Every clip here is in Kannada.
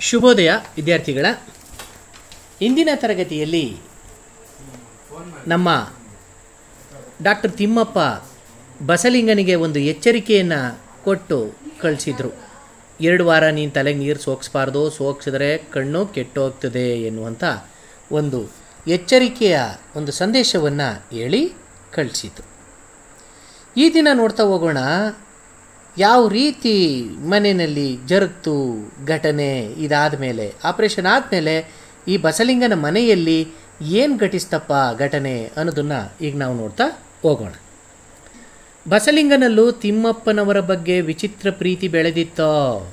ಶುಭೋದಯ ವಿದ್ಯಾರ್ಥಿಗಳ ಇಂದಿನ ತರಗತಿಯಲ್ಲಿ ನಮ್ಮ ಡಾಕ್ಟರ್ ತಿಮ್ಮಪ್ಪ ಬಸಲಿಂಗನಿಗೆ ಒಂದು ಎಚ್ಚರಿಕೆಯನ್ನು ಕೊಟ್ಟು ಕಳಿಸಿದರು ಎರಡು ವಾರ ನೀನು ತಲೆಗೆ ನೀರು ಸೋಕ್ಸ್ಬಾರ್ದು ಸೋಕ್ಸಿದ್ರೆ ಕಣ್ಣು ಕೆಟ್ಟೋಗ್ತದೆ ಎನ್ನುವಂಥ ಒಂದು ಎಚ್ಚರಿಕೆಯ ಒಂದು ಸಂದೇಶವನ್ನು ಹೇಳಿ ಕಳಿಸಿತು ಈ ದಿನ ನೋಡ್ತಾ ಹೋಗೋಣ ಯಾವ ರೀತಿ ಮನೆಯಲ್ಲಿ ಜರುಗ್ತು ಘಟನೆ ಇದಾದ ಮೇಲೆ ಆಪ್ರೇಷನ್ ಆದಮೇಲೆ ಈ ಬಸಲಿಂಗನ ಮನೆಯಲ್ಲಿ ಏನು ಘಟಿಸ್ತಪ್ಪ ಘಟನೆ ಅನ್ನೋದನ್ನು ಈಗ ನಾವು ನೋಡ್ತಾ ಹೋಗೋಣ ಬಸಲಿಂಗನಲ್ಲೂ ತಿಮ್ಮಪ್ಪನವರ ಬಗ್ಗೆ ವಿಚಿತ್ರ ಪ್ರೀತಿ ಬೆಳೆದಿತ್ತೋ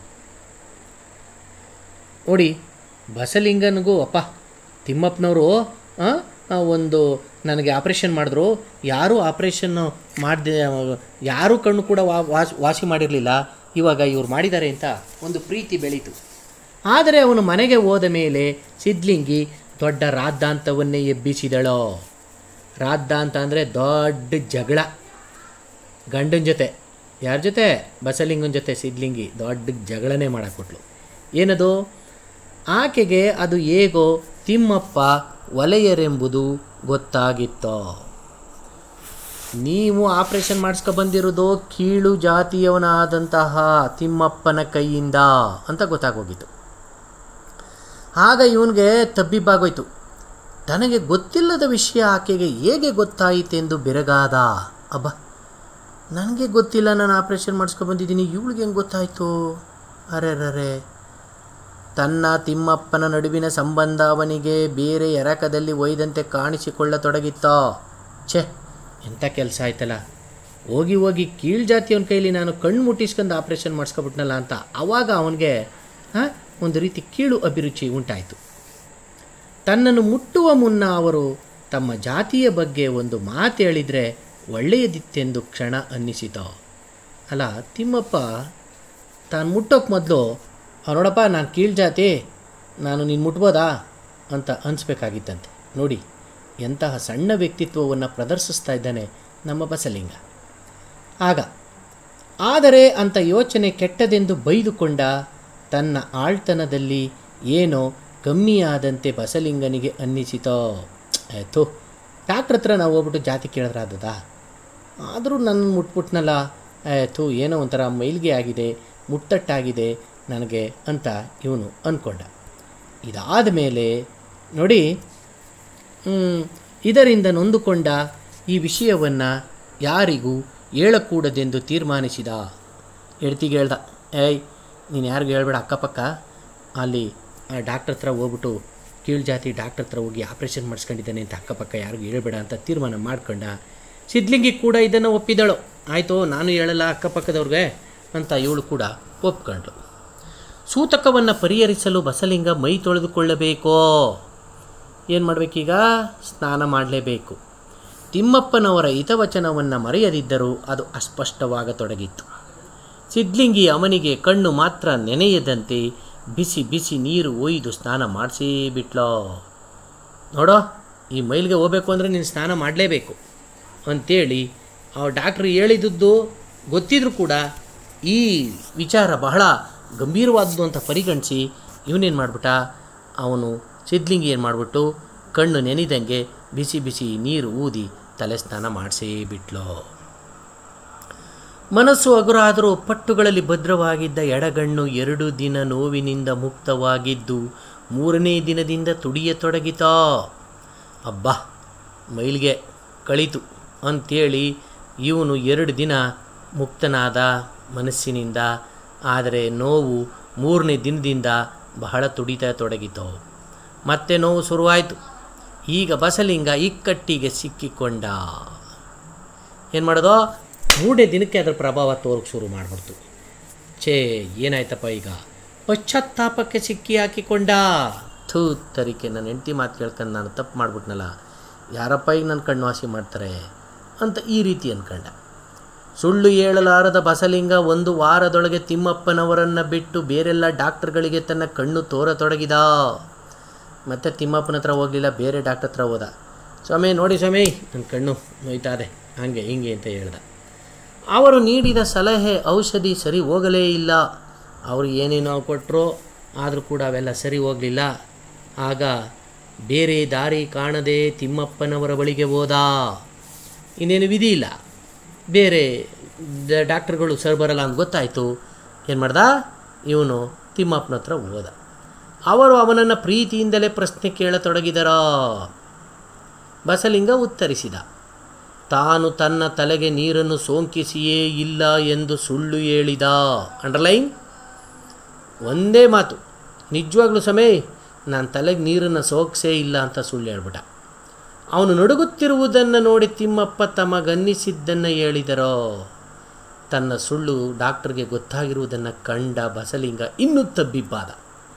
ನೋಡಿ ಬಸಲಿಂಗನಿಗೂ ಅಪ್ಪ ತಿಮ್ಮಪ್ಪನವರು ಆ, ಆ, ಒಂದು ನನಗೆ ಆಪ್ರೇಷನ್ ಮಾಡಿದ್ರು ಯಾರೂ ಆಪ್ರೇಷನ್ನು ಮಾಡದೆ ಯಾರೂ ಕಣ್ಣು ಕೂಡ ವಾ ವಾಸ್ ವಾಸಿ ಮಾಡಿರಲಿಲ್ಲ ಇವಾಗ ಇವ್ರು ಮಾಡಿದ್ದಾರೆ ಅಂತ ಒಂದು ಪ್ರೀತಿ ಬೆಳೀತು ಆದರೆ ಅವನು ಮನೆಗೆ ಹೋದ ಮೇಲೆ ಸಿದ್ಲಿಂಗಿ ದೊಡ್ಡ ರಾದ್ದಾಂತವನ್ನೇ ಎಬ್ಬಿಸಿದಳೋ ರಾದ್ದಾಂತ ಅಂದರೆ ದೊಡ್ಡ ಜಗಳ ಗಂಡನ ಜೊತೆ ಯಾರ ಜೊತೆ ಬಸಲಿಂಗನ ಜೊತೆ ಸಿದ್ಲಿಂಗಿ ದೊಡ್ಡ ಜಗಳನೇ ಮಾಡಕ್ಕೊಟ್ಲು ಏನದು ಆಕೆಗೆ ಅದು ಹೇಗೋ ತಿಮ್ಮಪ್ಪ ಒಲೆಯರೆಂಬುದು ಗೊತ್ತಾಗಿತ್ತೋ ನೀವು ಆಪ್ರೇಷನ್ ಮಾಡಿಸ್ಕೊ ಬಂದಿರೋದು ಕೀಳು ಜಾತಿಯವನಾದಂತಹ ತಿಮ್ಮಪ್ಪನ ಕೈಯಿಂದ ಅಂತ ಗೊತ್ತಾಗೋಗಿತ್ತು ಆಗ ಇವನಿಗೆ ತಬ್ಬಿಬ್ಬಾಗೋಯ್ತು ತನಗೆ ಗೊತ್ತಿಲ್ಲದ ವಿಷಯ ಆಕೆಗೆ ಹೇಗೆ ಗೊತ್ತಾಯಿತೆಂದು ಬೆರಗಾದ ಅಬ್ಬ ನನಗೆ ಗೊತ್ತಿಲ್ಲ ನಾನು ಆಪ್ರೇಷನ್ ಮಾಡಿಸ್ಕೊ ಬಂದಿದ್ದೀನಿ ಇವಳಿಗೆ ಹೆಂಗೆ ಗೊತ್ತಾಯಿತು ಅರೆರರೆ ತನ್ನ ತಿಮ್ಮಪ್ಪನ ನಡುವಿನ ಸಂಬಂಧ ಅವನಿಗೆ ಬೇರೆ ಎರಕದಲ್ಲಿ ಒಯ್ದಂತೆ ಕಾಣಿಸಿಕೊಳ್ಳತೊಡಗಿತ್ತೋ ಛೆ ಎಂಥ ಕೆಲಸ ಆಯ್ತಲ್ಲ ಹೋಗಿ ಹೋಗಿ ಕೀಳ್ ಜಾತಿಯವನ ಕೈಲಿ ನಾನು ಕಣ್ಣು ಮುಟ್ಟಿಸ್ಕೊಂಡು ಆಪ್ರೇಷನ್ ಮಾಡಿಸ್ಕೊಬಿಟ್ನಲ್ಲ ಅಂತ ಆವಾಗ ಅವನಿಗೆ ಹಾಂ ಒಂದು ರೀತಿ ಕೀಳು ಅಭಿರುಚಿ ಉಂಟಾಯಿತು ತನ್ನನ್ನು ಮುಟ್ಟುವ ಮುನ್ನ ಅವರು ತಮ್ಮ ಜಾತಿಯ ಬಗ್ಗೆ ಒಂದು ಮಾತು ಹೇಳಿದರೆ ಒಳ್ಳೆಯದಿತ್ತೆಂದು ಕ್ಷಣ ಅನ್ನಿಸಿತೋ ಅಲ್ಲ ತಿಮ್ಮಪ್ಪ ತಾನು ಮುಟ್ಟೋಕೆ ಮೊದಲು ನೋಡಪ್ಪ ನಾನು ಕೀಳ್ ಜಾತಿ ನಾನು ನೀನು ಮುಟ್ಬೋದಾ ಅಂತ ಅನಿಸ್ಬೇಕಾಗಿತ್ತಂತೆ ನೋಡಿ ಎಂತಹ ಸಣ್ಣ ವ್ಯಕ್ತಿತ್ವವನ್ನು ಪ್ರದರ್ಶಿಸ್ತಾ ಇದ್ದಾನೆ ನಮ್ಮ ಬಸಲಿಂಗ ಆಗ ಆದರೆ ಅಂತ ಯೋಚನೆ ಕೆಟ್ಟದೆಂದು ಬೈದುಕೊಂಡ ತನ್ನ ಆಳ್ತನದಲ್ಲಿ ಏನೋ ಕಮ್ಮಿಯಾದಂತೆ ಬಸಲಿಂಗನಿಗೆ ಅನ್ನಿಸಿತೋ ಆಯಿತು ಡಾಕ್ಟ್ರ್ ಹತ್ರ ನಾವು ಹೋಗ್ಬಿಟ್ಟು ಜಾತಿ ಕೇಳಿದ್ರೆ ಆದದಾ ಆದರೂ ನನ್ನ ಮುಟ್ಬಿಟ್ನಲ್ಲ ಆಯಿತು ಏನೋ ಒಂಥರ ಮೈಲಿಗೆ ಆಗಿದೆ ಮುಟ್ಟಟ್ಟಾಗಿದೆ ನನಗೆ ಅಂತ ಇವನು ಅಂದ್ಕೊಂಡ ಇದಾದ ಮೇಲೆ ನೋಡಿ ಹ್ಮ್, ಇದರಿಂದ ನೊಂದುಕೊಂಡ ಈ ವಿಷಯವನ್ನು ಯಾರಿಗೂ ಹೇಳಕೂಡದೆಂದು ತೀರ್ಮಾನಿಸಿದ ಹೆಡ್ತಿಗೆ ಹೇಳ್ದ ಏಯ್ ನೀನು ಯಾರಿಗೂ ಹೇಳ್ಬೇಡ ಅಕ್ಕಪಕ್ಕ ಅಲ್ಲಿ ಡಾಕ್ಟ್ರ್ ಹತ್ರ ಹೋಗ್ಬಿಟ್ಟು ಕೀಳು ಜಾತಿ ಡಾಕ್ಟ್ರ್ ಹತ್ರ ಹೋಗಿ ಆಪ್ರೇಷನ್ ಮಾಡಿಸ್ಕೊಂಡಿದ್ದಾನೆ ಅಂತ ಅಕ್ಕಪಕ್ಕ ಯಾರಿಗೂ ಹೇಳ್ಬೇಡ ಅಂತ ತೀರ್ಮಾನ ಮಾಡ್ಕೊಂಡ ಸಿದ್ಲಿಂಗಿ ಕೂಡ ಇದನ್ನು ಒಪ್ಪಿದಳು ಆಯಿತು ನಾನು ಹೇಳಲ್ಲ ಅಕ್ಕಪಕ್ಕದವ್ರಿಗೆ ಅಂತ ಇವಳು ಕೂಡ ಒಪ್ಕೊಂಡ್ಳು ಸೂತಕವನ್ನು ಪರಿಹರಿಸಲು ಬಸಲಿಂಗ ಮೈ ತೊಳೆದುಕೊಳ್ಳಬೇಕೋ ಏನು ಮಾಡಬೇಕೀಗ ಸ್ನಾನ ಮಾಡಲೇಬೇಕು ತಿಮ್ಮಪ್ಪನವರ ಹಿತವಚನವನ್ನು ಮರೆಯದಿದ್ದರೂ ಅದು ಅಸ್ಪಷ್ಟವಾಗತೊಡಗಿತ್ತು ಸಿದ್ಲಿಂಗಿ ಅವನಿಗೆ ಕಣ್ಣು ಮಾತ್ರ ನೆನೆಯದಂತೆ ಬಿಸಿ ಬಿಸಿ ನೀರು ಒಯ್ದು ಸ್ನಾನ ಮಾಡಿಸೇ ಬಿಟ್ಲೋ ನೋಡೋ ಈ ಮೈಲಿಗೆ ಹೋಗ್ಬೇಕು ಅಂದರೆ ನೀನು ಸ್ನಾನ ಮಾಡಲೇಬೇಕು ಅಂಥೇಳಿ ಆ ಡಾಕ್ಟ್ರು ಹೇಳಿದ್ದು ಗೊತ್ತಿದ್ರೂ ಕೂಡ ಈ ವಿಚಾರ ಬಹಳ ಗಂಭೀರವಾದದ್ದು ಅಂತ ಪರಿಗಣಿಸಿ ಇವನೇನು ಮಾಡ್ಬಿಟ್ಟ ಅವನು ಸಿದ್ಲಿಂಗಿ ಏನು ಮಾಡಿಬಿಟ್ಟು ಕಣ್ಣು ನೆನೆದಂಗೆ ಬಿಸಿ ಬಿಸಿ ನೀರು ಊದಿ ತಲೆ ಸ್ನಾನ ಮಾಡಿಸೇ ಬಿಟ್ಲೋ ಮನಸ್ಸು ಹಗುರಾದರೂ ಪಟ್ಟುಗಳಲ್ಲಿ ಭದ್ರವಾಗಿದ್ದ ಎಡಗಣ್ಣು ಎರಡು ದಿನ ನೋವಿನಿಂದ ಮುಕ್ತವಾಗಿದ್ದು ಮೂರನೇ ದಿನದಿಂದ ತುಡಿಯತೊಡಗಿತಾ ಅಬ್ಬಾ ಮೈಲಿಗೆ ಕಳೀತು ಅಂಥೇಳಿ ಇವನು ಎರಡು ದಿನ ಮುಕ್ತನಾದ ಮನಸ್ಸಿನಿಂದ ಆದರೆ ನೋವು ಮೂರನೇ ದಿನದಿಂದ ಬಹಳ ತುಡಿತಾ ತೊಡಗಿತು ಮತ್ತೆ ನೋವು ಶುರುವಾಯಿತು ಈಗ ಬಸಲಿಂಗ ಇಕ್ಕಟ್ಟಿಗೆ ಸಿಕ್ಕಿಕೊಂಡ ಏನು ಮಾಡೋದು ಮೂರನೇ ದಿನಕ್ಕೆ ಅದರ ಪ್ರಭಾವ ತೋರಕ್ಕೆ ಶುರು ಮಾಡಿಬಿಡ್ತು ಛೇ ಏನಾಯ್ತಪ್ಪ ಈಗ ಪಶ್ಚಾತ್ತಾಪಕ್ಕೆ ಸಿಕ್ಕಿ ಹಾಕಿಕೊಂಡ ಥೂ ತರಿಕೆ ನನ್ನ ಹೆಂಡತಿ ಮಾತು ಕೇಳ್ಕೊಂಡು ನಾನು ತಪ್ಪು ಮಾಡ್ಬಿಟ್ನಲ್ಲ ಯಾರಪ್ಪ ಈಗ ನನ್ನ ಕಣ್ಣು ವಾಸಿ ಮಾಡ್ತಾರೆ ಅಂತ ಈ ರೀತಿ ಅಂದ್ಕೊಂಡ ಸುಳ್ಳು ಹೇಳಲಾರದ ಬಸಲಿಂಗ ಒಂದು ವಾರದೊಳಗೆ ತಿಮ್ಮಪ್ಪನವರನ್ನು ಬಿಟ್ಟು ಬೇರೆಲ್ಲ ಡಾಕ್ಟರ್ಗಳಿಗೆ ತನ್ನ ಕಣ್ಣು ತೋರತೊಡಗಿದ ಮತ್ತೆ ತಿಮ್ಮಪ್ಪನ ಹತ್ರ ಹೋಗಲಿಲ್ಲ ಬೇರೆ ಡಾಕ್ಟರ್ ಹತ್ರ ಹೋದ ಸ್ವಾಮಿ ನೋಡಿ ಸ್ವಾಮಿ ನನ್ನ ಕಣ್ಣು ನೋಯ್ತಾ ಇದೆ ಹಾಗೆ ಹಿಂಗೆ ಅಂತ ಹೇಳ್ದ ಅವರು ನೀಡಿದ ಸಲಹೆ ಔಷಧಿ ಸರಿ ಹೋಗಲೇ ಇಲ್ಲ ಅವರು ಏನೇನೋ ಕೊಟ್ಟರು ಆದರೂ ಕೂಡ ಅವೆಲ್ಲ ಸರಿ ಹೋಗಲಿಲ್ಲ ಆಗ ಬೇರೆ ದಾರಿ ಕಾಣದೆ ತಿಮ್ಮಪ್ಪನವರ ಬಳಿಗೆ ಹೋದ ಇನ್ನೇನು ವಿಧಿ ಇಲ್ಲ ಬೇರೆ ಡ- ಡಾಕ್ಟ್ರುಗಳು ಸರ್ ಬರಲ್ಲ ಅಂತ ಗೊತ್ತಾಯಿತು ಏನು ಮಾಡ್ದ ಇವನು ತಿಮ್ಮಪ್ಪನ ಹತ್ರ ಹೋದ ಅವರು ಅವನನ್ನು ಪ್ರೀತಿಯಿಂದಲೇ ಪ್ರಶ್ನೆ ಕೇಳತೊಡಗಿದರ ಬಸಲಿಂಗ ಉತ್ತರಿಸಿದ ತಾನು ತನ್ನ ತಲೆಗೆ ನೀರನ್ನು ಸೋಂಕಿಸಿಯೇ ಇಲ್ಲ ಎಂದು ಸುಳ್ಳು ಹೇಳಿದ ಅಂಡರ್ಲೈನ್ ಒಂದೇ ಮಾತು ನಿಜವಾಗ್ಲೂ ಸಮಯ ನಾನು ತಲೆಗೆ ನೀರನ್ನು ಸೋಕ್ಸೇ ಇಲ್ಲ ಅಂತ ಸುಳ್ಳು ಹೇಳ್ಬಿಟ್ಟ ಅವನು ನಡುಗುತ್ತಿರುವುದನ್ನು ನೋಡಿ ತಿಮ್ಮಪ್ಪ ತಮಗನ್ನಿಸಿದ್ದನ್ನು ಹೇಳಿದರೋ ತನ್ನ ಸುಳ್ಳು ಡಾಕ್ಟರ್ಗೆ ಗೊತ್ತಾಗಿರುವುದನ್ನು ಕಂಡ ಬಸಲಿಂಗ ಇನ್ನೂ ತಬ್ಬಿಬ್ಬಾದ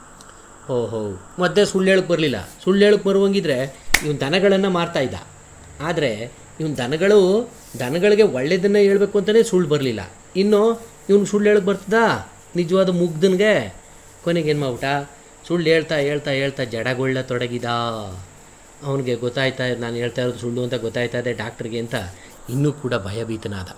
ಓಹೋ ಮತ್ತೆ ಸುಳ್ಳು ಹೇಳಕ್ಕೆ ಬರಲಿಲ್ಲ ಸುಳ್ಳು ಹೇಳಕ್ಕೆ ಬರುವಂಗಿದ್ರೆ ಇವನು ದನಗಳನ್ನು ಮಾರ್ತಾ ಇದ್ದ ಆದರೆ ಇವನು ದನಗಳು ದನಗಳಿಗೆ ಒಳ್ಳೆಯದನ್ನು ಹೇಳಬೇಕು ಅಂತಲೇ ಸುಳ್ಳು ಬರಲಿಲ್ಲ ಇನ್ನು ಇವನು ಸುಳ್ಳು ಹೇಳಕ್ಕೆ ಬರ್ತದ ನಿಜವಾದ ಮುಗ್ದನ್ಗೆ ಕೊನೆಗೆ ಏನು ಮಾಡ್ಬಿಟ್ಟ ಸುಳ್ಳು ಹೇಳ್ತಾ ಹೇಳ್ತಾ ಹೇಳ್ತಾ ಜಡಗೊಳ್ಳ ತೊಡಗಿದ ಅವನಿಗೆ ಗೊತ್ತಾಯ್ತಾ ನಾನು ಹೇಳ್ತಾ ಇರೋದು ಸುಳ್ಳು ಅಂತ ಗೊತ್ತಾಯ್ತಾ ಇದೆ ಡಾಕ್ಟ್ರಿಗೆ ಅಂತ ಇನ್ನೂ ಕೂಡ ಭಯಭೀತನಾದ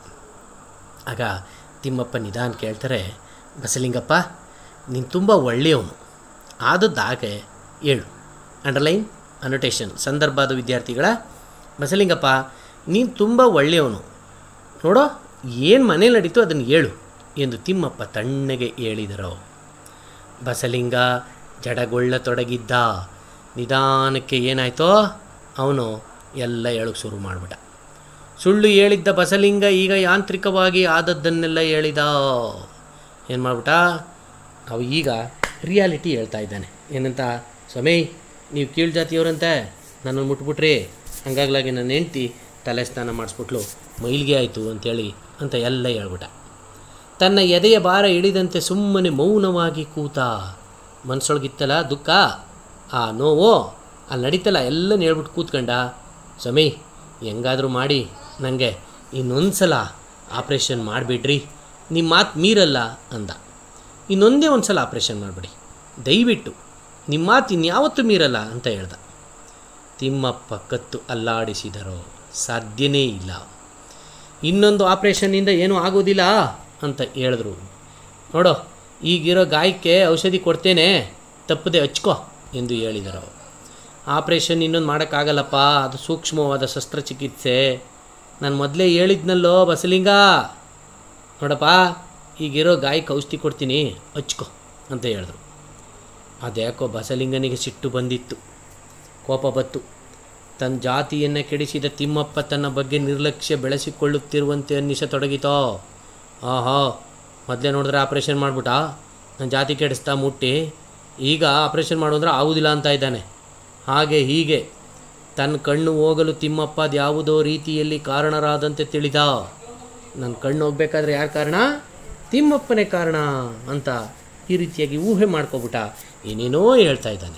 ಆಗ ತಿಮ್ಮಪ್ಪ ನಿಧಾನ ಕೇಳ್ತಾರೆ ಬಸಲಿಂಗಪ್ಪ ನೀನು ತುಂಬ ಒಳ್ಳೆಯವನು ಆದದ್ದಾಗೆ ಹೇಳು ಅಂಡರ್ಲೈನ್ ಅನೋಟೇಷನ್ ಸಂದರ್ಭದ ವಿದ್ಯಾರ್ಥಿಗಳ ಬಸಲಿಂಗಪ್ಪ ನೀನು ತುಂಬ ಒಳ್ಳೆಯವನು ನೋಡೋ ಏನು ಮನೇಲಿ ನಡೀತು ಅದನ್ನು ಹೇಳು ಎಂದು ತಿಮ್ಮಪ್ಪ ತಣ್ಣಗೆ ಹೇಳಿದರು ಬಸಲಿಂಗ ಜಡಗೊಳ್ಳತೊಡಗಿದ್ದ ನಿಧಾನಕ್ಕೆ ಏನಾಯ್ತೋ ಅವನು ಎಲ್ಲ ಹೇಳೋಕ್ಕೆ ಶುರು ಮಾಡಿಬಿಟ್ಟ ಸುಳ್ಳು ಹೇಳಿದ್ದ ಬಸಲಿಂಗ ಈಗ ಯಾಂತ್ರಿಕವಾಗಿ ಆದದ್ದನ್ನೆಲ್ಲ ಹೇಳಿದ ಏನು ಮಾಡ್ಬಿಟ್ಟ ಅವ ಈಗ ರಿಯಾಲಿಟಿ ಹೇಳ್ತಾ ಇದ್ದಾನೆ ಏನಂತ ಸ್ವಾಮಿ ನೀವು ಕೀಳು ಜಾತಿಯವರಂತೆ ನನ್ನನ್ನು ಮುಟ್ಬಿಟ್ರಿ ಹಂಗಾಗ್ಲಾಗಿ ನನ್ನ ಹೆಂಡ್ತಿ ತಲೆ ಸ್ನಾನ ಮಾಡಿಸ್ಬಿಟ್ಲು ಮೈಲಿಗೆ ಆಯಿತು ಅಂತೇಳಿ ಅಂತ ಎಲ್ಲ ಹೇಳ್ಬಿಟ್ಟ ತನ್ನ ಎದೆಯ ಭಾರ ಇಳಿದಂತೆ ಸುಮ್ಮನೆ ಮೌನವಾಗಿ ಕೂತ ಮನಸ್ಸೊಳಗಿತ್ತಲ್ಲ ದುಃಖ ಆ ನೋವು ಅಲ್ಲಿ ನಡೀತಲ್ಲ ಎಲ್ಲ ಹೇಳ್ಬಿಟ್ಟು ಕೂತ್ಕೊಂಡ ಸ್ವಾಮಿ ಹೆಂಗಾದರೂ ಮಾಡಿ ನನಗೆ ಇನ್ನೊಂದು ಸಲ ಆಪ್ರೇಷನ್ ಮಾಡಿಬಿಡ್ರಿ ನಿಮ್ಮ ಮಾತು ಮೀರಲ್ಲ ಅಂದ ಇನ್ನೊಂದೇ ಒಂದು ಸಲ ಆಪ್ರೇಷನ್ ಮಾಡಿಬಿಡಿ ದಯವಿಟ್ಟು ನಿಮ್ಮ ಮಾತು ಇನ್ಯಾವತ್ತೂ ಮೀರಲ್ಲ ಅಂತ ಹೇಳ್ದ ತಿಮ್ಮಪ್ಪ ಕತ್ತು ಅಲ್ಲಾಡಿಸಿದರೋ ಸಾಧ್ಯನೇ ಇಲ್ಲ ಇನ್ನೊಂದು ಆಪ್ರೇಷನ್ನಿಂದ ಏನೂ ಆಗೋದಿಲ್ಲ ಅಂತ ಹೇಳಿದ್ರು ನೋಡೋ ಈಗಿರೋ ಗಾಯಕ್ಕೆ ಔಷಧಿ ಕೊಡ್ತೇನೆ ತಪ್ಪದೆ ಹಚ್ಕೋ ಎಂದು ಹೇಳಿದರು ಆಪ್ರೇಷನ್ ಇನ್ನೊಂದು ಮಾಡೋಕ್ಕಾಗಲ್ಲಪ್ಪ ಅದು ಸೂಕ್ಷ್ಮವಾದ ಶಸ್ತ್ರಚಿಕಿತ್ಸೆ ನಾನು ಮೊದಲೇ ಹೇಳಿದ್ನಲ್ಲೋ ಬಸಲಿಂಗ ನೋಡಪ್ಪ ಈಗಿರೋ ಗಾಯಕ್ಕೆ ಔಷಧಿ ಕೊಡ್ತೀನಿ ಹಚ್ಕೋ ಅಂತ ಹೇಳಿದ್ರು ಅದ್ಯಾಕೋ ಬಸಲಿಂಗನಿಗೆ ಸಿಟ್ಟು ಬಂದಿತ್ತು ಕೋಪ ಬತ್ತು ತನ್ನ ಜಾತಿಯನ್ನು ಕೆಡಿಸಿದ ತಿಮ್ಮಪ್ಪ ತನ್ನ ಬಗ್ಗೆ ನಿರ್ಲಕ್ಷ್ಯ ಬೆಳೆಸಿಕೊಳ್ಳುತ್ತಿರುವಂತೆ ಅನ್ನಿಸತೊಡಗಿತೋ ಆಹಾ ಮೊದಲೇ ನೋಡಿದ್ರೆ ಆಪ್ರೇಷನ್ ಮಾಡ್ಬಿಟ್ಟ ನನ್ನ ಜಾತಿ ಕೆಡಿಸ್ತಾ ಮುಟ್ಟಿ ಈಗ ಆಪ್ರೇಷನ್ ಮಾಡು ಅಂದ್ರೆ ಆಗುವುದಿಲ್ಲ ಅಂತ ಇದ್ದಾನೆ ಹಾಗೆ ಹೀಗೆ ತನ್ನ ಕಣ್ಣು ಹೋಗಲು ತಿಮ್ಮಪ್ಪ ಅದ್ಯಾವುದೋ ರೀತಿಯಲ್ಲಿ ಕಾರಣರಾದಂತೆ ತಿಳಿದ ನನ್ನ ಕಣ್ಣು ಹೋಗ್ಬೇಕಾದ್ರೆ ಯಾರು ಕಾರಣ ತಿಮ್ಮಪ್ಪನೇ ಕಾರಣ ಅಂತ ಈ ರೀತಿಯಾಗಿ ಊಹೆ ಮಾಡ್ಕೊಬಿಟ್ಟ ಏನೇನೋ ಹೇಳ್ತಾ ಇದ್ದಾನೆ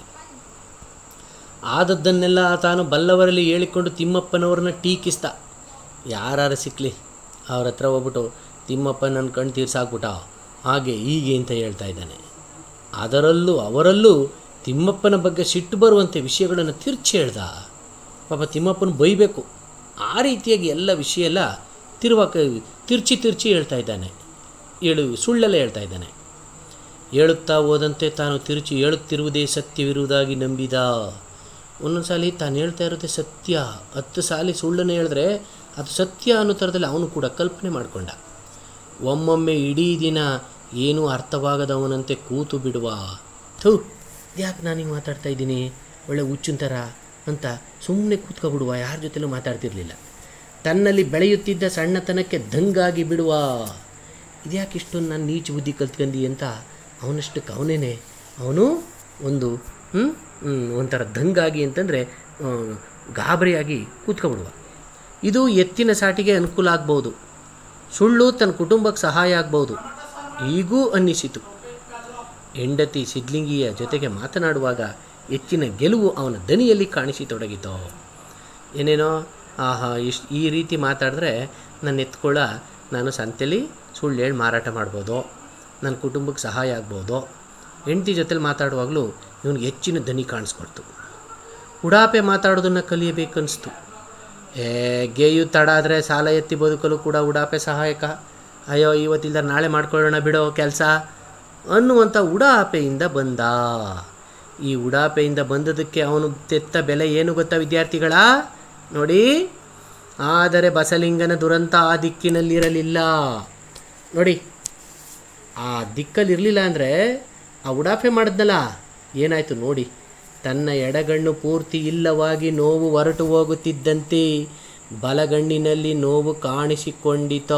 ಆದದ್ದನ್ನೆಲ್ಲ ತಾನು ಬಲ್ಲವರಲ್ಲಿ ಹೇಳಿಕೊಂಡು ತಿಮ್ಮಪ್ಪನವ್ರನ್ನ ಟೀಕಿಸ್ದ ಯಾರು ಸಿಕ್ಕಲಿ ಅವ್ರ ಹತ್ರ ಹೋಗ್ಬಿಟ್ಟು ತಿಮ್ಮಪ್ಪ ನನ್ನ ಕಣ್ಣು ತೀರ್ಸಾಕ್ಬಿಟ್ಟ ಹಾಗೆ ಹೀಗೆ ಅಂತ ಹೇಳ್ತಾ ಇದ್ದಾನೆ ಅದರಲ್ಲೂ ಅವರಲ್ಲೂ ತಿಮ್ಮಪ್ಪನ ಬಗ್ಗೆ ಸಿಟ್ಟು ಬರುವಂತೆ ವಿಷಯಗಳನ್ನು ತಿರ್ಚಿ ಹೇಳ್ದ ಪಾಪ ತಿಮ್ಮಪ್ಪನ ಬೈಬೇಕು ಆ ರೀತಿಯಾಗಿ ಎಲ್ಲ ವಿಷಯ ಎಲ್ಲ ತಿರುವಾಕ ತಿರ್ಚಿ ತಿರ್ಚಿ ಹೇಳ್ತಾ ಇದ್ದಾನೆ ಹೇಳು ಸುಳ್ಳೆಲ್ಲ ಹೇಳ್ತಾ ಇದ್ದಾನೆ ಹೇಳುತ್ತಾ ಹೋದಂತೆ ತಾನು ತಿರುಚಿ ಹೇಳುತ್ತಿರುವುದೇ ಸತ್ಯವಿರುವುದಾಗಿ ನಂಬಿದ ಒಂದೊಂದು ಸಾಲಿ ತಾನು ಹೇಳ್ತಾ ಇರೋದೇ ಸತ್ಯ ಹತ್ತು ಸಾಲಿ ಸುಳ್ಳನ್ನು ಹೇಳಿದ್ರೆ ಅದು ಸತ್ಯ ಅನ್ನೋ ಥರದಲ್ಲಿ ಅವನು ಕೂಡ ಕಲ್ಪನೆ ಮಾಡಿಕೊಂಡ ಒಮ್ಮೊಮ್ಮೆ ಇಡೀ ದಿನ ಏನೂ ಅರ್ಥವಾಗದವನಂತೆ ಕೂತು ಬಿಡುವ ಥೂ ಯಾಕೆ ನಾನು ಹಿಂಗೆ ಮಾತಾಡ್ತಾ ಇದ್ದೀನಿ ಒಳ್ಳೆ ಹುಚ್ಚಿನ ಥರ ಅಂತ ಸುಮ್ಮನೆ ಕೂತ್ಕೊಬಿಡುವ ಯಾರ ಜೊತೆಲೂ ಮಾತಾಡ್ತಿರ್ಲಿಲ್ಲ ತನ್ನಲ್ಲಿ ಬೆಳೆಯುತ್ತಿದ್ದ ಸಣ್ಣತನಕ್ಕೆ ದಂಗಾಗಿ ಬಿಡುವ ಇದ್ಯಾಕೆ ಇಷ್ಟೊಂದು ನಾನು ನೀಚ ಬುದ್ಧಿ ಕಲ್ತ್ಕಂದಿ ಅಂತ ಅವನಷ್ಟಕ್ಕೆ ಅವನೇನೆ ಅವನು ಒಂದು ಹ್ಮ್? ಹ್ಮ್, ಒಂಥರ ದಂಗಾಗಿ ಅಂತಂದರೆ ಗಾಬರಿಯಾಗಿ ಕೂತ್ಕೊಬಿಡುವ ಇದು ಎತ್ತಿನ ಸಾಟಿಗೆ ಅನುಕೂಲ ಆಗ್ಬೋದು ಸುಳ್ಳು ತನ್ನ ಕುಟುಂಬಕ್ಕೆ ಸಹಾಯ ಆಗ್ಬೋದು ಈಗೂ ಅನ್ನಿಸಿತು ಹೆಂಡತಿ ಸಿದ್ಲಿಂಗಿಯ ಜೊತೆಗೆ ಮಾತನಾಡುವಾಗ ಹೆಚ್ಚಿನ ಗೆಲುವು ಅವನ ದನಿಯಲ್ಲಿ ಕಾಣಿಸಿತೊಡಗಿತು ಏನೇನೋ ಆಹಾ ಇಷ್ಟು ಈ ರೀತಿ ಮಾತಾಡಿದ್ರೆ ನನ್ನ ಎತ್ಕೊಳ್ಳ ನಾನು ಸಂತೆಲಿ ಸುಳ್ಳು ಹೇಳಿ ಮಾರಾಟ ಮಾಡ್ಬೋದು ನನ್ನ ಕುಟುಂಬಕ್ಕೆ ಸಹಾಯ ಆಗ್ಬೋದು ಹೆಂಡತಿ ಜೊತೆಲಿ ಮಾತಾಡುವಾಗಲೂ ಇವನಿಗೆ ಹೆಚ್ಚಿನ ದನಿ ಕಾಣಿಸ್ಕೊಡ್ತು ಉಡಾಪೆ ಮಾತಾಡೋದನ್ನು ಕಲಿಯಬೇಕನ್ನಿಸ್ತು ಏ ಗೇಯು ತಡ ಆದರೆ ಸಾಲ ಎತ್ತಿ ಬದುಕಲು ಕೂಡ ಉಡಾಪೆ ಸಹಾಯಕ ಅಯ್ಯೋ ಇವತ್ತಿಲ್ದ ನಾಳೆ ಮಾಡ್ಕೊಳ್ಳೋಣ ಬಿಡೋ ಕೆಲಸ ಅನ್ನುವಂಥ ಉಡಾಪೆಯಿಂದ ಬಂದ ಈ ಉಡಾಪೆಯಿಂದ ಬಂದದಕ್ಕೆ ಅವನು ತೆತ್ತ ಬೆಲೆ ಏನು ಗೊತ್ತಾ ವಿದ್ಯಾರ್ಥಿಗಳ ನೋಡಿ ಆದರೆ ಬಸಲಿಂಗನ ದುರಂತ ಆ ದಿಕ್ಕಿನಲ್ಲಿರಲಿಲ್ಲ ನೋಡಿ ಆ ದಿಕ್ಕಲ್ಲಿರಲಿಲ್ಲ ಅಂದರೆ ಆ ಉಡಾಫೆ ಮಾಡಿದ್ನಲ್ಲ ಏನಾಯಿತು ನೋಡಿ ತನ್ನ ಎಡಗಣ್ಣು ಪೂರ್ತಿ ಇಲ್ಲವಾಗಿ ನೋವು ಹೊರಟು ಹೋಗುತ್ತಿದ್ದಂತೆ ಬಲಗಣ್ಣಿನಲ್ಲಿ ನೋವು ಕಾಣಿಸಿಕೊಂಡಿತೋ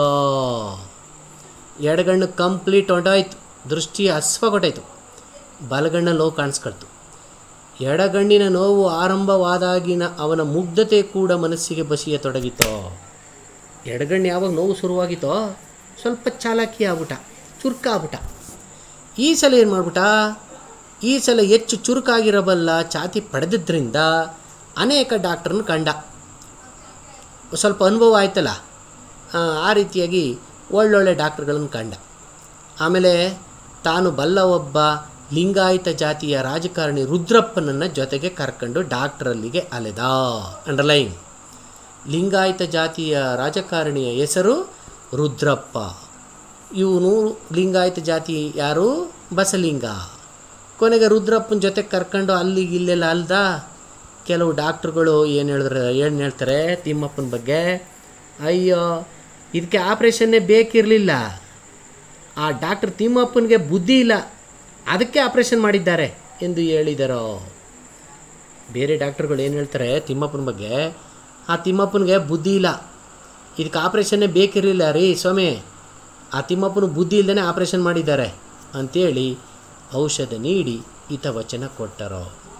ಎಡಗಣ್ಣು ಕಂಪ್ಲೀಟ್ ಹೊಂಟೋಯ್ತು ದೃಷ್ಟಿ ಹಸ್ವಗೊಟ್ಟಾಯ್ತು ಬಲಗಣ್ಣ ನೋವು ಕಾಣಿಸ್ಕೊಳ್ತು ಎಡಗಣ್ಣಿನ ನೋವು ಆರಂಭವಾದಾಗಿನ ಅವನ ಮುಗ್ಧತೆ ಕೂಡ ಮನಸ್ಸಿಗೆ ಬಸಿಯತೊಡಗಿತೋ ಎಡಗಣ್ಣು ಯಾವಾಗ ನೋವು ಶುರುವಾಗಿತ್ತೋ ಸ್ವಲ್ಪ ಚಾಲಾಕಿ ಆಗ್ಬಿಟ್ಟ ಚುರುಕ ಆಗ್ಬಿಟ್ಟ ಈ ಸಲ ಏನು ಮಾಡ್ಬಿಟ್ಟ ಈ ಸಲ ಹೆಚ್ಚು ಚುರುಕಾಗಿರಬಲ್ಲ ಛಾತಿ ಪಡೆದಿದ್ದರಿಂದ ಅನೇಕ ಡಾಕ್ಟ್ರನ್ನ ಕಂಡ ಸ್ವಲ್ಪ ಅನುಭವ ಆಯ್ತಲ್ಲ ಆ, ಆ ರೀತಿಯಾಗಿ ಒಳ್ಳೊಳ್ಳೆ ಡಾಕ್ಟ್ರುಗಳನ್ನು ಕಂಡ ಆಮೇಲೆ ತಾನು ಬಲ್ಲ ಒಬ್ಬ ಲಿಂಗಾಯತ ಜಾತಿಯ ರಾಜಕಾರಣಿ ರುದ್ರಪ್ಪನನ್ನು ಜೊತೆಗೆ ಕರ್ಕೊಂಡು ಡಾಕ್ಟ್ರಲ್ಲಿಗೆ ಅಲೆದ ಅಂಡರ್ಲೈನ್ ಲಿಂಗಾಯತ ಜಾತಿಯ ರಾಜಕಾರಣಿಯ ಹೆಸರು ರುದ್ರಪ್ಪ ಇವನು ಲಿಂಗಾಯತ ಜಾತಿ ಯಾರು ಬಸಲಿಂಗ ಕೊನೆಗೆ ರುದ್ರಪ್ಪನ ಜೊತೆ ಕರ್ಕೊಂಡು ಅಲ್ಲಿಗೆ ಇಲ್ಲೆಲ್ಲ ಅಲ್ದ ಕೆಲವು ಡಾಕ್ಟ್ರುಗಳು ಏನು ಹೇಳಿದ್ರೆ ಏನು ಹೇಳ್ತಾರೆ ತಿಮ್ಮಪ್ಪನ ಬಗ್ಗೆ ಅಯ್ಯೋ ಇದಕ್ಕೆ ಆಪ್ರೇಷನ್ನೇ ಬೇಕಿರಲಿಲ್ಲ ಆ ಡಾಕ್ಟರ್ ತಿಮ್ಮಪ್ಪನಿಗೆ ಬುದ್ಧಿ ಇಲ್ಲ ಅದಕ್ಕೆ ಆಪ್ರೇಷನ್ ಮಾಡಿದ್ದಾರೆ ಎಂದು ಹೇಳಿದರೋ ಬೇರೆ ಡಾಕ್ಟ್ರುಗಳು ಏನು ಹೇಳ್ತಾರೆ ತಿಮ್ಮಪ್ಪನ ಬಗ್ಗೆ ಆ ತಿಮ್ಮಪ್ಪನಿಗೆ ಬುದ್ಧಿ ಇಲ್ಲ ಇದಕ್ಕೆ ಆಪ್ರೇಷನ್ನೇ ಬೇಕಿರಲಿಲ್ಲ ರೀ ಸ್ವಾಮಿ ಆ ತಿಮ್ಮಪ್ಪನ ಬುದ್ಧಿ ಇಲ್ಲದೇ ಆಪ್ರೇಷನ್ ಮಾಡಿದ್ದಾರೆ ಅಂಥೇಳಿ ಔಷಧ ನೀಡಿ ಹಿತವಚನ ಕೊಟ್ಟರು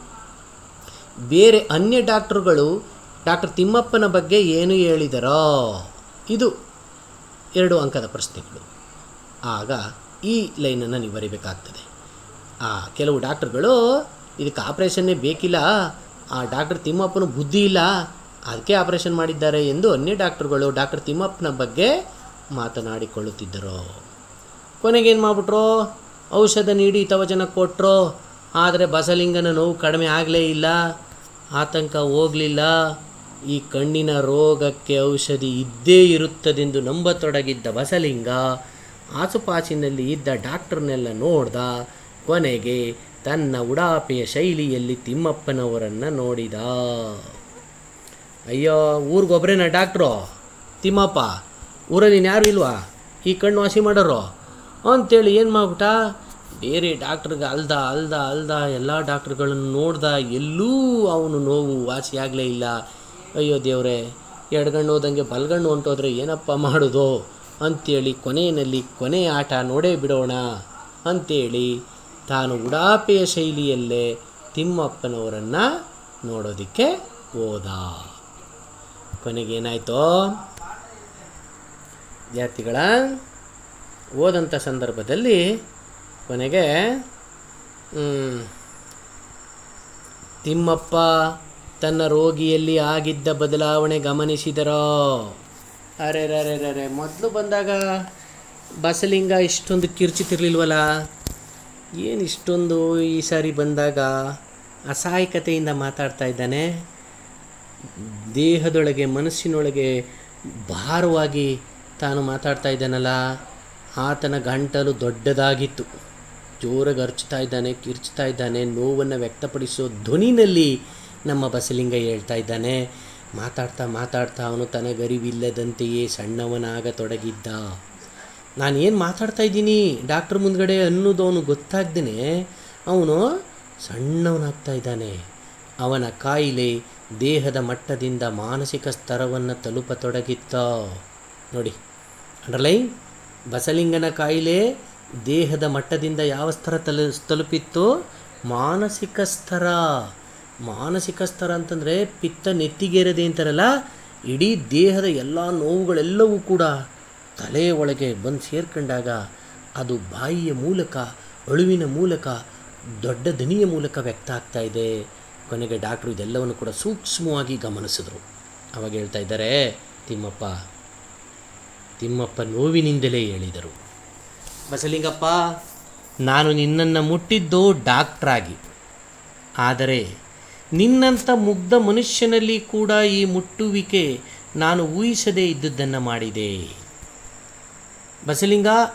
ಬೇರೆ ಅನ್ಯ ಡಾಕ್ಟ್ರುಗಳು ಡಾಕ್ಟರ್ ತಿಮ್ಮಪ್ಪನ ಬಗ್ಗೆ ಏನು ಹೇಳಿದರೋ ಇದು ಎರಡು ಅಂಕದ ಪ್ರಶ್ನೆಗಳು ಆಗ ಈ ಲೈನನ್ನು ನೀವು ಬರಿಬೇಕಾಗ್ತದೆ ಆ ಕೆಲವು ಡಾಕ್ಟ್ರುಗಳು ಇದಕ್ಕೆ ಆಪ್ರೇಷನ್ನೇ ಬೇಕಿಲ್ಲ ಆ ಡಾಕ್ಟರ್ ತಿಮ್ಮಪ್ಪನ ಬುದ್ಧಿ ಇಲ್ಲ ಅದಕ್ಕೆ ಆಪ್ರೇಷನ್ ಮಾಡಿದ್ದಾರೆ ಎಂದು ಅನ್ಯ ಡಾಕ್ಟ್ರುಗಳು ಡಾಕ್ಟರ್ ತಿಮ್ಮಪ್ಪನ ಬಗ್ಗೆ ಮಾತನಾಡಿಕೊಳ್ಳುತ್ತಿದ್ದರು ಕೊನೆಗೇನು ಮಾಡಿಬಿಟ್ರು ಔಷಧ ನೀಡಿ ಹಿತವಚನ ಕೊಟ್ಟರು ಆದರೆ ಬಸಲಿಂಗನ ನೋವು ಕಡಿಮೆ ಆಗಲೇ ಇಲ್ಲ ಆತಂಕ ಹೋಗಲಿಲ್ಲ ಈ ಕಣ್ಣಿನ ರೋಗಕ್ಕೆ ಔಷಧಿ ಇದ್ದೇ ಇರುತ್ತದೆಂದು ನಂಬತೊಡಗಿದ್ದ ಬಸಲಿಂಗ ಆಸುಪಾಸಿನಲ್ಲಿ ಇದ್ದ ಡಾಕ್ಟರ್ನೆಲ್ಲ ನೋಡ್ದ ಕೊನೆಗೆ ತನ್ನ ಉಡಾಪೆಯ ಶೈಲಿಯಲ್ಲಿ ತಿಮ್ಮಪ್ಪನವರನ್ನು ನೋಡಿದ ಅಯ್ಯೋ ಊರಿಗೊಬ್ಬರೇನ ಡಾಕ್ಟ್ರು ತಿಮ್ಮಪ್ಪ ಊರಲ್ಲಿ ಇನ್ಯಾರು ಇಲ್ವಾ ಈ ಕಣ್ಣು ವಾಸಿ ಮಾಡೋರು ಅಂತೇಳಿ ಏನು ಮಾಡ್ಬಿಟ್ಟ ಬೇರೆ ಡಾಕ್ಟ್ರಿಗೆ ಅಲ್ದ ಅಲ್ದ ಅಲ್ದ ಎಲ್ಲ ಡಾಕ್ಟ್ರುಗಳನ್ನು ನೋಡ್ದ ಎಲ್ಲೂ ಅವನು ನೋವು ವಾಸಿ ಆಗಲೇ ಇಲ್ಲ ಅಯ್ಯೋ ದೇವ್ರೆ ಎಡಗಣ್ಣು ಹೋದಂಗೆ ಬಲಗಣ್ಣು ಹೊಂಟೋದ್ರೆ ಏನಪ್ಪ ಮಾಡೋದು ಅಂಥೇಳಿ ಕೊನೆಯಲ್ಲಿ ಕೊನೆ ಆಟ ನೋಡೇ ಬಿಡೋಣ ಅಂಥೇಳಿ ತಾನು ಉಡಾಪೆಯ ಶೈಲಿಯಲ್ಲೇ ತಿಮ್ಮಪ್ಪನವರನ್ನು ನೋಡೋದಕ್ಕೆ ಹೋದ ಕೊನೆಗೇನಾಯಿತೋ ವಿದ್ಯಾರ್ಥಿಗಳ ಓದಂಥ ಸಂದರ್ಭದಲ್ಲಿ ಕೊನೆಗೆ ಮ್, ತಿಮ್ಮಪ್ಪ ತನ್ನ ರೋಗಿಯಲ್ಲಿ ಆಗಿದ್ದ ಬದಲಾವಣೆ ಗಮನಿಸಿದರೋ ಅರೆ ರರೆ ರರೆ ಮೊದಲು ಬಂದಾಗ ಬಸಲಿಂಗ ಇಷ್ಟೊಂದು ಕಿರ್ಚುತ್ತಿರ್ಲಿಲ್ವಲ್ಲ ಏನು ಇಷ್ಟೊಂದು ಈ ಸಾರಿ ಬಂದಾಗ ಅಸಹಾಯಕತೆಯಿಂದ ಮಾತಾಡ್ತಾ ಇದ್ದಾನೆ ದೇಹದೊಳಗೆ ಮನಸ್ಸಿನೊಳಗೆ ಭಾರವಾಗಿ ತಾನು ಮಾತಾಡ್ತಾ ಇದ್ದಾನಲ್ಲ ಆತನ ಗಂಟಲು ದೊಡ್ಡದಾಗಿತ್ತು ಜೋರಾಗಿ ಅರ್ಚ್ತಾ ಇದ್ದಾನೆ ಕಿರ್ಚ್ತಾ ಇದ್ದಾನೆ ನೋವನ್ನು ವ್ಯಕ್ತಪಡಿಸೋ ಧ್ವನಿನಲ್ಲಿ ನಮ್ಮ ಬಸಲಿಂಗ ಹೇಳ್ತಾ ಇದ್ದಾನೆ ಮಾತಾಡ್ತಾ ಮಾತಾಡ್ತಾ ಅವನು ತನಗರಿವಿಲ್ಲದಂತೆಯೇ ಸಣ್ಣವನಾಗತೊಡಗಿದ್ದ ನಾನು ಏನು ಮಾತಾಡ್ತಾ ಇದ್ದೀನಿ ಡಾಕ್ಟ್ರ್ ಮುಂದ್ಗಡೆ ಅನ್ನೋದು ಅವನು ಗೊತ್ತಾಗ್ದೇ ಅವನು ಸಣ್ಣವನಾಗ್ತಾ ಇದ್ದಾನೆ ಅವನ ಕಾಯಿಲೆ ದೇಹದ ಮಟ್ಟದಿಂದ ಮಾನಸಿಕ ಸ್ತರವನ್ನು ತಲುಪತೊಡಗಿತ್ತ ನೋಡಿ ಅಂಡರ್ಲೈನ್ ಬಸಲಿಂಗನ ಕಾಯಿಲೆ ದೇಹದ ಮಟ್ಟದಿಂದ ಯಾವ ಸ್ತರ ತಲು ತಲುಪಿತ್ತು ಮಾನಸಿಕ ಸ್ತರ ಮಾನಸಿಕ ಸ್ತರ ಅಂತಂದರೆ ಪಿತ್ತ ನೆತ್ತಿಗೇರದೆ ಅಂತಾರಲ್ಲ ಇಡೀ ದೇಹದ ಎಲ್ಲ ನೋವುಗಳೆಲ್ಲವೂ ಕೂಡ ತಲೆಯ ಒಳಗೆ ಬಂದು ಸೇರ್ಕೊಂಡಾಗ ಅದು ಬಾಯಿಯ ಮೂಲಕ ಅಳುವಿನ ಮೂಲಕ ದೊಡ್ಡ ದನಿಯ ಮೂಲಕ ವ್ಯಕ್ತ ಆಗ್ತಾ ಇದೆ ಕೊನೆಗೆ ಡಾಕ್ಟ್ರು ಇದೆಲ್ಲವನ್ನು ಕೂಡ ಸೂಕ್ಷ್ಮವಾಗಿ ಗಮನಿಸಿದ್ರು ಅವಾಗ ಹೇಳ್ತಾ ಇದ್ದಾರೆ ತಿಮ್ಮಪ್ಪ ತಿಮ್ಮಪ್ಪ ನೋವಿನಿಂದಲೇ ಹೇಳಿದರು ಬಸಲಿಂಗಪ್ಪ ನಾನು ನಿನ್ನನ್ನು ಮುಟ್ಟಿದ್ದು ಡಾಕ್ಟ್ರಾಗಿ ಆದರೆ ನಿನ್ನಂಥ ಮುಗ್ಧ ಮನುಷ್ಯನಲ್ಲಿ ಕೂಡ ಈ ಮುಟ್ಟುವಿಕೆ ನಾನು ಊಹಿಸದೇ ಇದ್ದುದನ್ನು ಮಾಡಿದೆ ಬಸಲಿಂಗ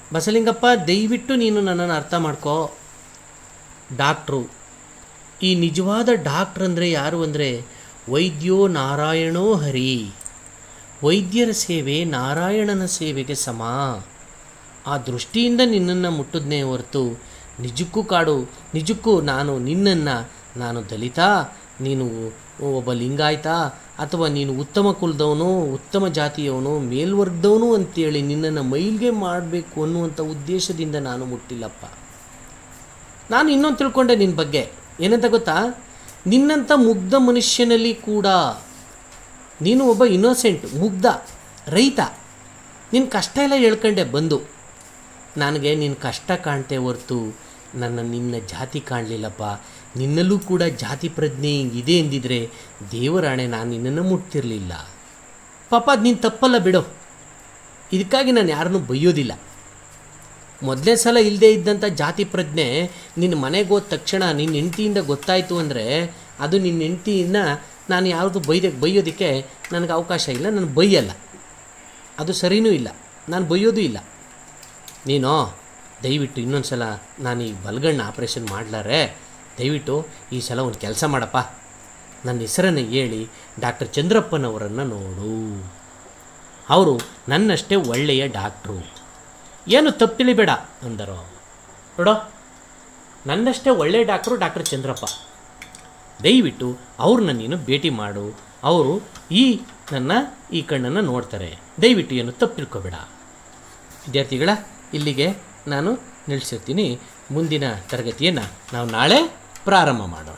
ಬಸಲಿಂಗಪ್ಪ ದಯವಿಟ್ಟು ನೀನು ನನ್ನನ್ನು ಅರ್ಥ ಮಾಡ್ಕೋ ಡಾಕ್ಟ್ರು ಈ ನಿಜವಾದ ಡಾಕ್ಟ್ರ್ ಅಂದರೆ ಯಾರು ಅಂದರೆ ವೈದ್ಯೋ ನಾರಾಯಣೋ ಹರಿ ವೈದ್ಯರ ಸೇವೆ ನಾರಾಯಣನ ಸೇವೆಗೆ ಸಮ ಆ ದೃಷ್ಟಿಯಿಂದ ನಿನ್ನನ್ನು ಮುಟ್ಟಿದ್ನೇ ಹೊರತು ನಿಜಕ್ಕೂ ಕಾಡು ನಿಜಕ್ಕೂ ನಾನು ನಿನ್ನನ್ನು ನಾನು ದಲಿತ ನೀನು ಒಬ್ಬ ಲಿಂಗಾಯತ ಅಥವಾ ನೀನು ಉತ್ತಮ ಕುಲದವನು ಉತ್ತಮ ಜಾತಿಯವನು ಮೇಲ್ವರ್ಗದವನು ಅಂತೇಳಿ ನಿನ್ನನ್ನು ಮೈಲ್ಗೆ ಮಾಡಬೇಕು ಅನ್ನುವಂಥ ಉದ್ದೇಶದಿಂದ ನಾನು ಮುಟ್ಟಿಲ್ಲಪ್ಪ ನಾನು ಇನ್ನೊಂದು ತಿಳ್ಕೊಂಡೆ ನಿನ್ನ ಬಗ್ಗೆ ಏನಂತ ಗೊತ್ತಾ ನಿನ್ನಂಥ ಮುಗ್ಧ ಮನುಷ್ಯನಲ್ಲಿ ಕೂಡ ನೀನು ಒಬ್ಬ ಇನ್ನೋಸೆಂಟ್ ಮುಗ್ಧ ರೈತ ನಿನ್ನ ಕಷ್ಟ ಎಲ್ಲ ಹೇಳ್ಕೊಂಡೆ ಬಂದು ನನಗೆ ನಿನ್ನ ಕಷ್ಟ ಕಾಣ್ತೆ ಹೊರ್ತು ನನ್ನ ನಿನ್ನ ಜಾತಿ ಕಾಣಲಿಲ್ಲಪ್ಪ ನಿನ್ನಲ್ಲೂ ಕೂಡ ಜಾತಿ ಪ್ರಜ್ಞೆ ಇದೆ ಎಂದಿದ್ರೆ ದೇವರಾಣೆ ನಾನು ನಿನ್ನನ್ನು ಮುಟ್ತಿರಲಿಲ್ಲ ಪಾಪ ಅದು ನೀನು ತಪ್ಪಲ್ಲ ಬಿಡೋ ಇದಕ್ಕಾಗಿ ನಾನು ಯಾರನ್ನೂ ಬೈಯೋದಿಲ್ಲ ಮೊದಲನೇ ಸಲ ಇಲ್ಲದೆ ಇದ್ದಂಥ ಜಾತಿ ಪ್ರಜ್ಞೆ ನಿನ್ನ ಮನೆಗೆ ಹೋದ ತಕ್ಷಣ ನಿನ್ನ ಹೆಂಡ್ತಿಯಿಂದ ಗೊತ್ತಾಯಿತು ಅಂದರೆ ಅದು ನಿನ್ನ ಹೆಂಡ್ತಿಯಿಂದ ನಾನು ಯಾವುದು ಬೈದ ಬೈಯೋದಕ್ಕೆ ನನಗೆ ಅವಕಾಶ ಇಲ್ಲ ನಾನು ಬೈಯಲ್ಲ ಅದು ಸರಿನೂ ಇಲ್ಲ ನಾನು ಬೈಯೋದು ಇಲ್ಲ ನೀನು ದಯವಿಟ್ಟು ಇನ್ನೊಂದು ಸಲ ನಾನು ಈ ಬಲಗಣ್ಣ ಆಪ್ರೇಷನ್ ಮಾಡಲಾರೆ ದಯವಿಟ್ಟು ಈ ಸಲ ಒಂದು ಕೆಲಸ ಮಾಡಪ್ಪ ನನ್ನ ಹೆಸರನ್ನು ಹೇಳಿ ಡಾಕ್ಟರ್ ಚಂದ್ರಪ್ಪನವರನ್ನು ನೋಡು ಅವರು ನನ್ನಷ್ಟೇ ಒಳ್ಳೆಯ ಡಾಕ್ಟ್ರು ಏನು ತಪ್ಪು ತಿಳಿಬೇಡ ಅಂದರು ನೋಡೋ ನನ್ನಷ್ಟೇ ಒಳ್ಳೆಯ ಡಾಕ್ಟ್ರು ಡಾಕ್ಟರ್ ಚಂದ್ರಪ್ಪ ದಯವಿಟ್ಟು ಅವ್ರನ್ನ ನೀನು ಭೇಟಿ ಮಾಡು ಅವರು ಈ ನನ್ನ ಈ ಕಣ್ಣನ್ನು ನೋಡ್ತಾರೆ ದಯವಿಟ್ಟು ಏನು ತಪ್ಪು ತಿಳ್ಕೊಬೇಡ ವಿದ್ಯಾರ್ಥಿಗಳ ಇಲ್ಲಿಗೆ ನಾನು ನಿಲ್ಲಿಸಿರ್ತೀನಿ ಮುಂದಿನ ತರಗತಿಯನ್ನು ನಾವು ನಾಳೆ ಪ್ರಾರಂಭ ಮಾಡೋಣ